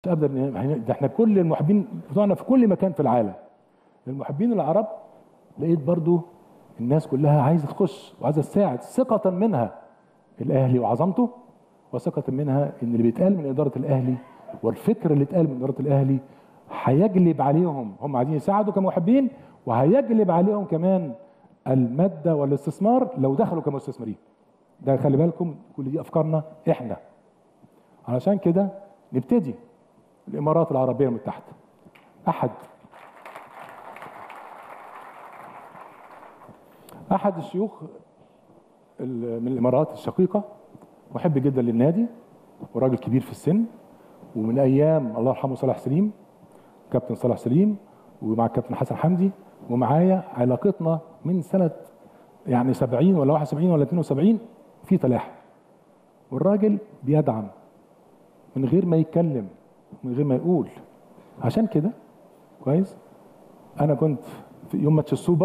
ابدا إن- ده احنا كل المحبين بتوعنا في كل مكان في العالم المحبين العرب لقيت برضو الناس كلها عايزه تخش وعايزه تساعد ثقة منها الاهلي وعظمته وثقة منها ان اللي بيتقال من ادارة الاهلي والفكر اللي اتقال من ادارة الاهلي هيجلب عليهم هم عايزين يساعدوا كمحبين وهيجلب عليهم كمان المادة والاستثمار لو دخلوا كمستثمرين ده خلي بالكم كل دي افكارنا احنا علشان كده نبتدي الامارات العربيه المتحده احد احد الشيوخ ال- من الامارات الشقيقه محب جدا للنادي وراجل كبير في السن ومن ايام الله يرحمه صلاح سليم كابتن صلاح سليم ومع الكابتن حسن حمدي ومعايا علاقتنا من سنه يعني 70 ولا 71 ولا 72 في تلاحم والراجل بيدعم من غير ما يتكلم من غير ما يقول عشان كده كويس انا كنت في يوم ماتش السوبر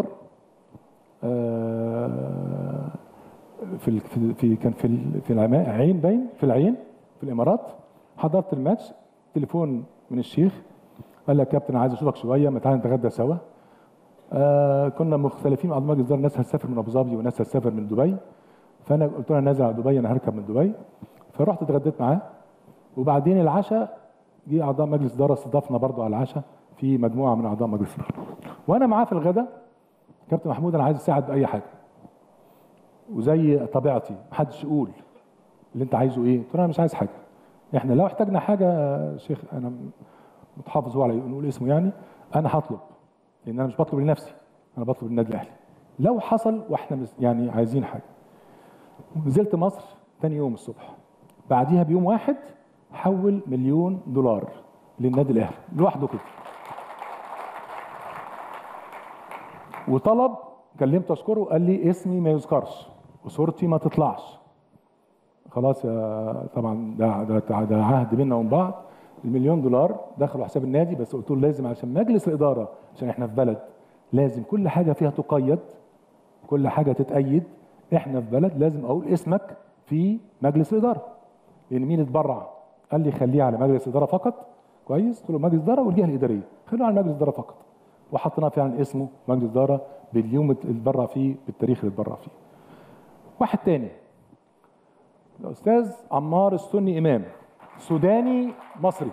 آه، في ال- في في كان في ال- في العما- عين باين في العين في الامارات حضرت الماتش تليفون من الشيخ قال لي يا كابتن عايز اشوفك شويه ما تعالى نتغدى سوا آه كنا مختلفين مع مجلس الاداره ناس هتسافر من ابو ظبي وناس هتسافر من دبي فانا قلت له انا نازل على دبي انا هركب من دبي فرحت اتغديت معاه وبعدين العشاء جه اعضاء مجلس اداره استضافنا برضو على العشاء في مجموعه من اعضاء مجلس الاداره وانا معاه في الغداء كابتن محمود انا عايز اساعد باي حاجه وزي طبيعتي محدش يقول اللي انت عايزه ايه قلت له انا مش عايز حاجه احنا لو احتاجنا حاجه يا شيخ انا متحافظ هو على نقول اسمه يعني انا هطلب لان انا مش بطلب لنفسي انا بطلب للنادي الاهلي لو حصل واحنا مس- يعني عايزين حاجه نزلت مصر تاني يوم الصبح بعديها بيوم واحد حول مليون دولار للنادي الاهلي لوحده كده وطلب كلمته اشكره قال لي اسمي ما يذكرش وصورتي ما تطلعش خلاص يا طبعا ده ده ده عهد بيننا وبين بعض المليون دولار دخلوا حساب النادي بس قلت له لازم عشان مجلس الاداره عشان احنا في بلد لازم كل حاجه فيها تقيد كل حاجه تتأيد احنا في بلد لازم اقول اسمك في مجلس الاداره لان مين اتبرع قال لي خليه على مجلس الاداره فقط كويس قلت له مجلس الاداره والجهه الاداريه خلوه على مجلس الاداره فقط وحطينا فعلا اسمه مجلس الاداره باليوم اللي اتبرع فيه بالتاريخ اللي اتبرع فيه واحد تاني الاستاذ عمار السني امام سوداني مصري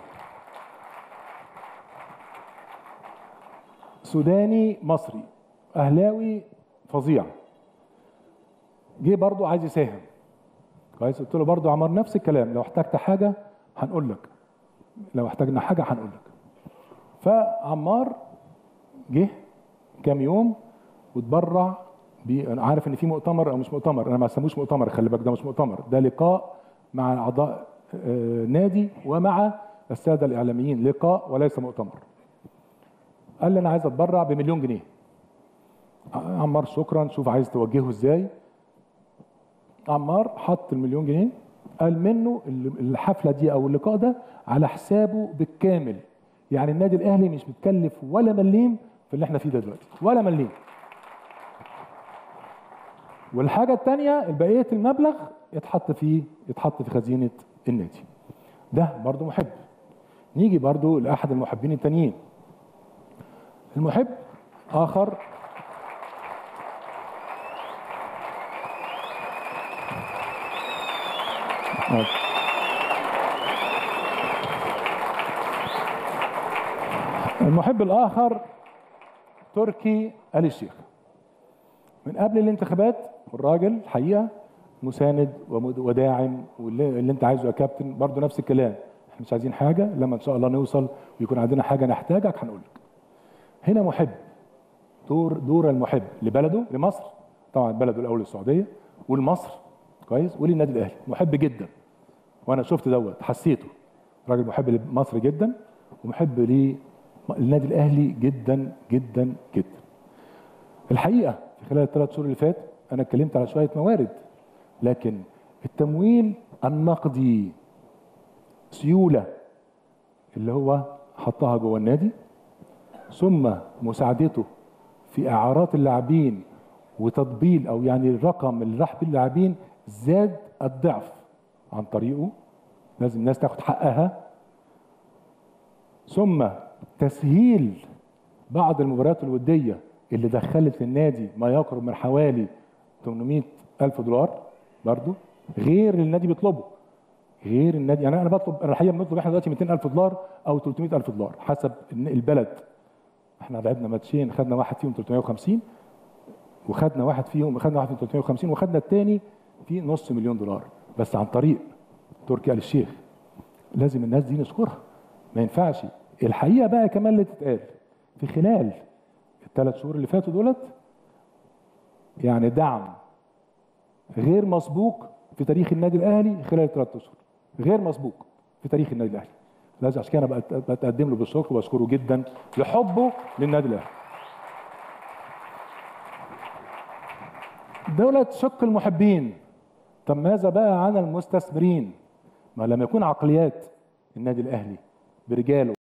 سوداني مصري اهلاوي فظيع جه برضه عايز يساهم كويس قلت له برضه عمار نفس الكلام لو احتجت حاجه هنقول لك لو احتاجنا حاجه هنقول لك فعمار جه كام يوم واتبرع بي انا عارف ان في مؤتمر او مش مؤتمر انا ما اسموش مؤتمر خلي بالك ده مش مؤتمر ده لقاء مع اعضاء آه، نادي ومع الساده الاعلاميين لقاء وليس مؤتمر قال لي انا عايز اتبرع بمليون جنيه عمار شكرا شوف عايز توجهه ازاي عمار حط المليون جنيه قال منه الحفله دي او اللقاء ده على حسابه بالكامل يعني النادي الاهلي مش متكلف ولا مليم في اللي احنا فيه ده دلوقتي ولا مليم والحاجه الثانيه بقيه المبلغ يتحط فيه يتحط في خزينه النادي ده برضو محب نيجي برضو لاحد المحبين التانيين المحب اخر المحب الاخر تركي آل الشيخ من قبل الانتخابات والراجل الحقيقه مساند ومد- وداعم واللي اللي انت عايزه يا كابتن برضه نفس الكلام احنا مش عايزين حاجه لما ان شاء الله نوصل ويكون عندنا حاجه نحتاجك هنقول لك هنا محب دور دور المحب لبلده لمصر طبعا بلده الاول السعوديه ولمصر كويس وللنادي الاهلي محب جدا وانا شفت دوت حسيته راجل محب لمصر جدا ومحب للنادي الاهلي جدا جدا جدا الحقيقه في خلال الثلاث شهور اللي فات انا اتكلمت على شويه موارد لكن التمويل النقدي سيوله اللي هو حطها جوه النادي ثم مساعدته في اعارات اللاعبين وتطبيل او يعني الرقم اللي راح بيه اللاعبين زاد الضعف عن طريقه لازم الناس تاخد حقها ثم تسهيل بعض المباريات الوديه اللي دخلت للنادي ما يقرب من حوالي 800 الف دولار برضو غير اللي النادي بيطلبه غير النادي يعني انا بطلب انا الحقيقه بنطلب احنا دلوقتي 200 الف دولار او 300 الف دولار حسب البلد احنا لعبنا ماتشين خدنا واحد فيهم 350 وخدنا واحد فيهم خدنا واحد فيهم 350 وخدنا الثاني في نص مليون دولار بس عن طريق تركي آل الشيخ لازم الناس دي نشكرها ما ينفعش الحقيقه بقى كمان اللي تتقال في خلال الثلاث شهور اللي فاتوا دولت يعني دعم غير مسبوق في تاريخ النادي الاهلي خلال الثلاث اشهر غير مسبوق في تاريخ النادي الاهلي لازم عشان كده انا بتقدم له بالشكر وبشكره جدا لحبه للنادي الاهلي دولة شق المحبين طب ماذا بقى عن المستثمرين ما لما يكون عقليات النادي الاهلي برجاله